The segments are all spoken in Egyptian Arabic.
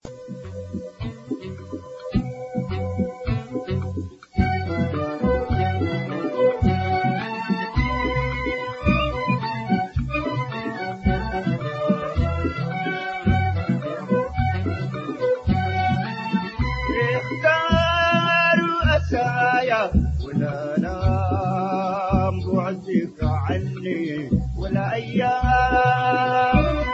اختاروا أسايا ولا نام بعدك عني ولا أيام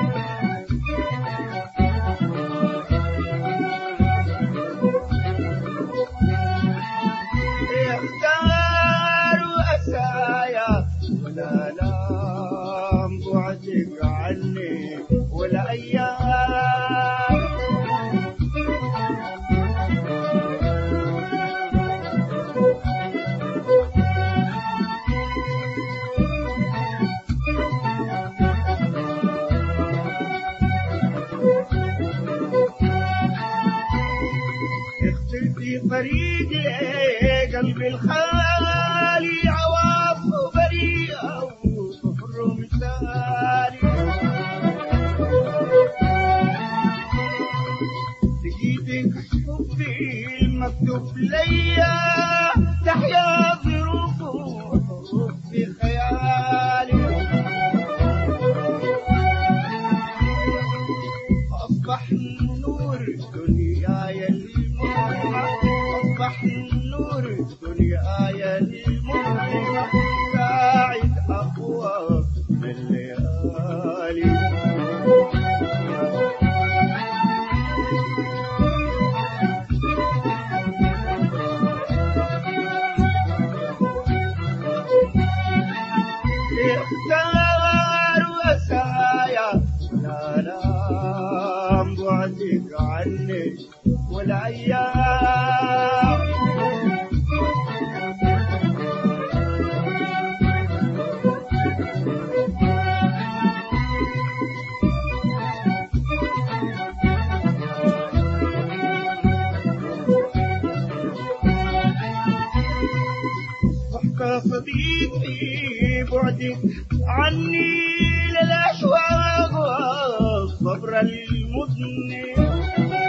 اختاروا أسايا ولا نام بعدك عني ولا أيام اختر في طريقي قلبي الخالي عواطفه بريئة وكفر مثالي لقيتك حبي المكتوب ليا تحيا ظروفه وحروف في خيالي أصبح نور دنياي المظلمة أصبح نور دنياي المظلمة ساعد أقوى من الليالي اختاروا أسايا لا نام بعدك عني ولا أيام ضحك صديقي بعدك عني للأشواق والصبر المذنب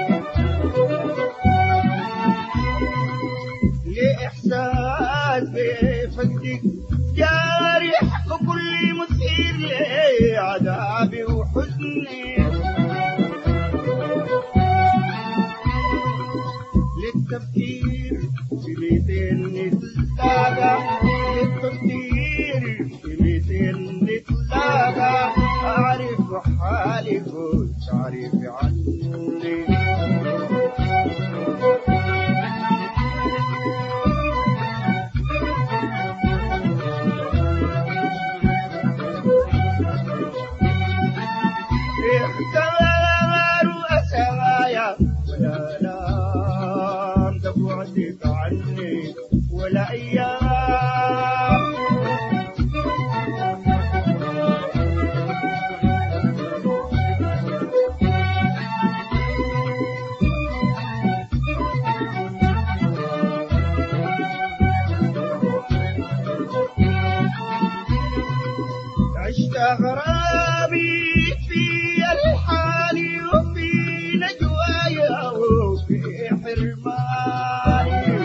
لإحساس بفقدك جارح وكل مثير لعذابي وحزني للتفكير في ميتين نتلاقى للتفكير في ميتين نتلاقى أعرف حالك وتعرف عني اختاروا أسايا ولا نام تبعدك عني ولا أيام عشت غرامي في الحالي وفي نجوايا وفي حرماني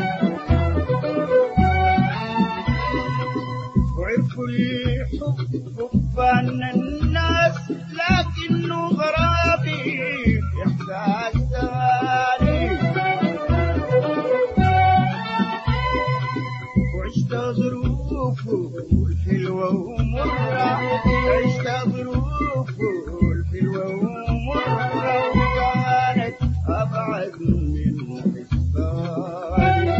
وعرفوا الحب حبان الناس لكنه غرامي إحساس ثاني وعشت ظروفه الحلوة ومرة عشت ظروفه الحلوة ومرة وكانت أبعد من حسباني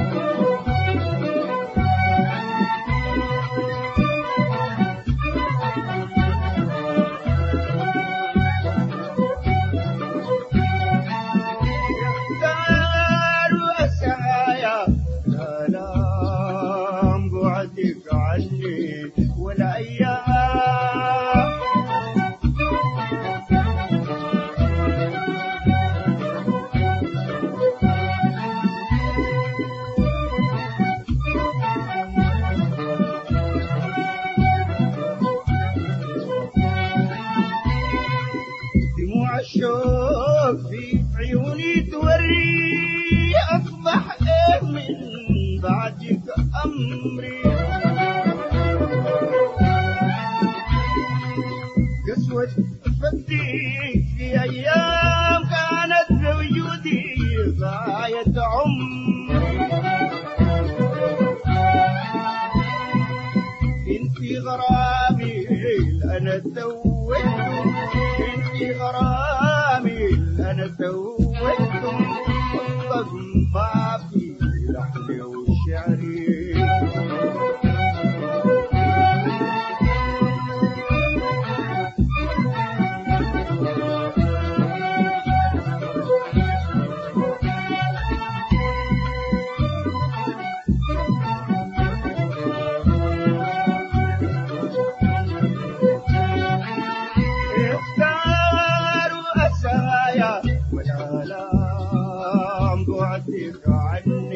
يختاروا أسايا لا نام بعدك عني عيوني توري أصبح إيه من بعدك أمري قسوة فدي في أيام كانت بوجودي غاية عمري انتي غرامي انا سويتم انتي غرامي انا سويتم قصة ما في لحن وشعري اختاروا أسايا ولا لام بعدك عني